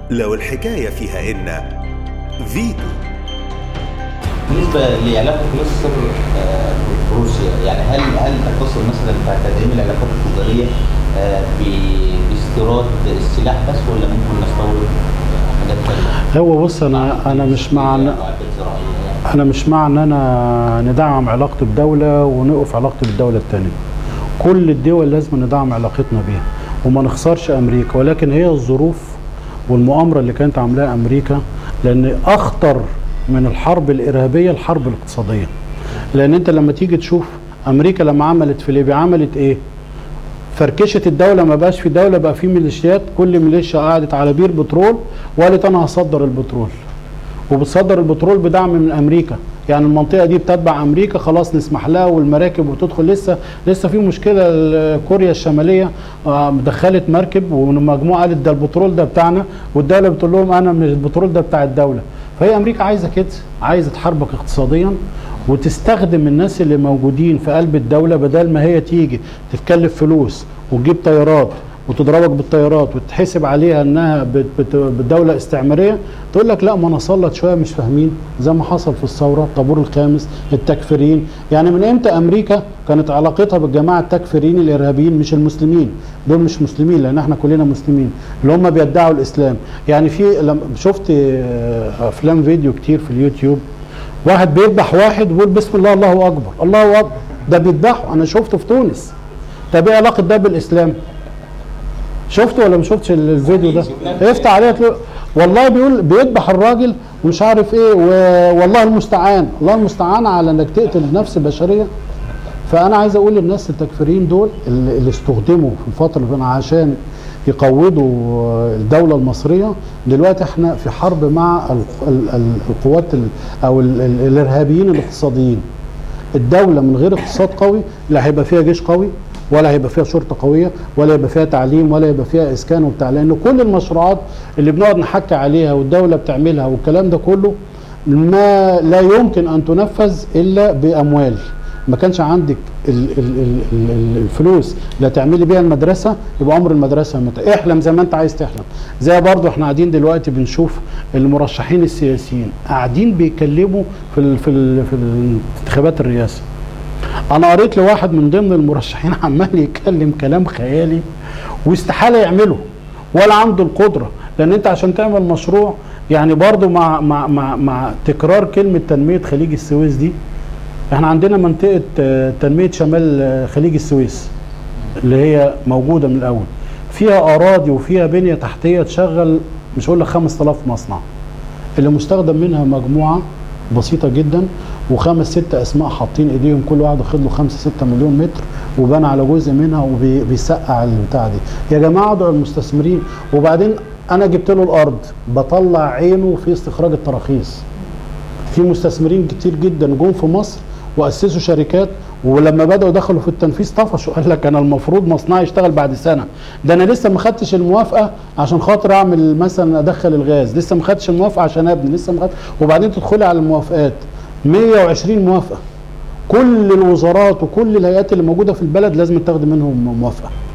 لو الحكاية فيها إن فيتو بالنسبه لعلاقه مصر آه، بروسيا يعني هل هل تقتصر مثلا بعد تدعيم العلاقات التجاريه آه، ب- باستيراد السلاح بس ولا ممكن نستورد حاجات ثانيه؟ هو بص انا انا مش مع إن- معدات زراعيه يعني. انا مش مع ان انا ندعم علاقتي بدوله ونوقف علاقتي بالدوله الثانيه كل الدول لازم ندعم علاقتنا بيها وما نخسرش امريكا ولكن هي الظروف والمؤامره اللي كانت عاملاها امريكا لان اخطر من الحرب الارهابيه الحرب الاقتصاديه لان انت لما تيجي تشوف امريكا لما عملت في ليبيا عملت ايه فركشت الدولة ما بقاش في دولة بقى في ميليشيات كل ميليشيا قعدت على بير بترول وقالت أنا هصدر البترول وبتصدر البترول بدعم من امريكا يعني المنطقه دي بتتبع امريكا خلاص نسمح لها والمراكب وتدخل لسه لسه في مشكله ال- كوريا الشماليه آه، دخلت مركب ومجموعه قالت ده البترول ده بتاعنا والدوله بتقول لهم انا مش البترول ده بتاع الدوله فهي امريكا عايزه كده عايزه تحاربك اقتصاديا وتستخدم الناس اللي موجودين في قلب الدوله بدل ما هي تيجي تتكلف فلوس وتجيب طيارات وتضربك بالطيارات وتحسب عليها انها بت- بت- بدوله استعماريه تقول لك لا ما انا صلت شويه مش فاهمين زي ما حصل في الثوره الطابور الخامس التكفيريين يعني من امتى امريكا كانت علاقتها بالجماعه التكفيريين الارهابيين مش المسلمين دول مش مسلمين لان احنا كلنا مسلمين اللي هم بيدعوا الاسلام يعني في لما شفت آه، افلام فيديو كتير في اليوتيوب واحد بيذبح واحد ويقول بسم الله الله اكبر الله اكبر ده بيذبحه انا شفته في تونس طب ايه علاقه ده بالاسلام شفته ولا ما شفتش ال- الفيديو ده افتح عليه تلاقي- والله بيقول بيذبح الراجل ومش عارف ايه و- والله المستعان الله المستعان على انك تقتل نفس بشريه فانا عايز اقول للناس التكفيريين دول اللي اللي استخدموا في الفتره اللي فاتت عشان يقوضوا الدوله المصريه دلوقتي احنا في حرب مع ال- ال- ال- القوات ال- او ال- ال- الارهابيين الاقتصاديين الدوله من غير اقتصاد قوي لا هيبقى فيها جيش قوي ولا هيبقى فيها شرطه قويه ولا هيبقى فيها تعليم ولا هيبقى فيها اسكان وبتاع لان كل المشروعات اللي بنقعد نحكي عليها والدوله بتعملها والكلام ده كله ما لا يمكن ان تنفذ الا باموال ما كانش عندك ال ال ال ال ال الفلوس اللي هتعملي بيها المدرسه يبقى عمر المدرسه مت... احلم زي ما انت عايز تحلم زي برضو احنا قاعدين دلوقتي بنشوف المرشحين السياسيين قاعدين بيتكلموا في ال في ال في الانتخابات الرئاسه انا قريت لواحد من ضمن المرشحين عمال يتكلم كلام خيالي واستحاله يعمله ولا عنده القدره لان انت عشان تعمل مشروع يعني برضو مع مع مع, مع تكرار كلمه تنميه خليج السويس دي احنا عندنا منطقه آه، تنميه شمال آه، خليج السويس اللي هي موجوده من الاول فيها اراضي وفيها بنيه تحتيه تشغل مش هقول لك 5000 مصنع اللي مستخدم منها مجموعه بسيطه جدا وخمس ست اسماء حاطين ايديهم كل واحد واخد له 5 6 مليون متر وبنى على جزء منها وبيسقع البتاع دي يا جماعه ادعوا المستثمرين وبعدين انا جبت له الارض بطلع عينه في استخراج التراخيص في مستثمرين كتير جدا جم في مصر واسسوا شركات ولما بداوا دخلوا في التنفيذ طفشوا قال لك انا المفروض مصنعي يشتغل بعد سنه ده انا لسه ما خدتش الموافقه عشان خاطر اعمل مثلا ادخل الغاز لسه ما خدتش الموافقه عشان ابني لسه ما خدت وبعدين تدخلي على الموافقات 120 موافقه كل الوزارات وكل الهيئات اللي موجوده في البلد لازم تاخد منهم موافقه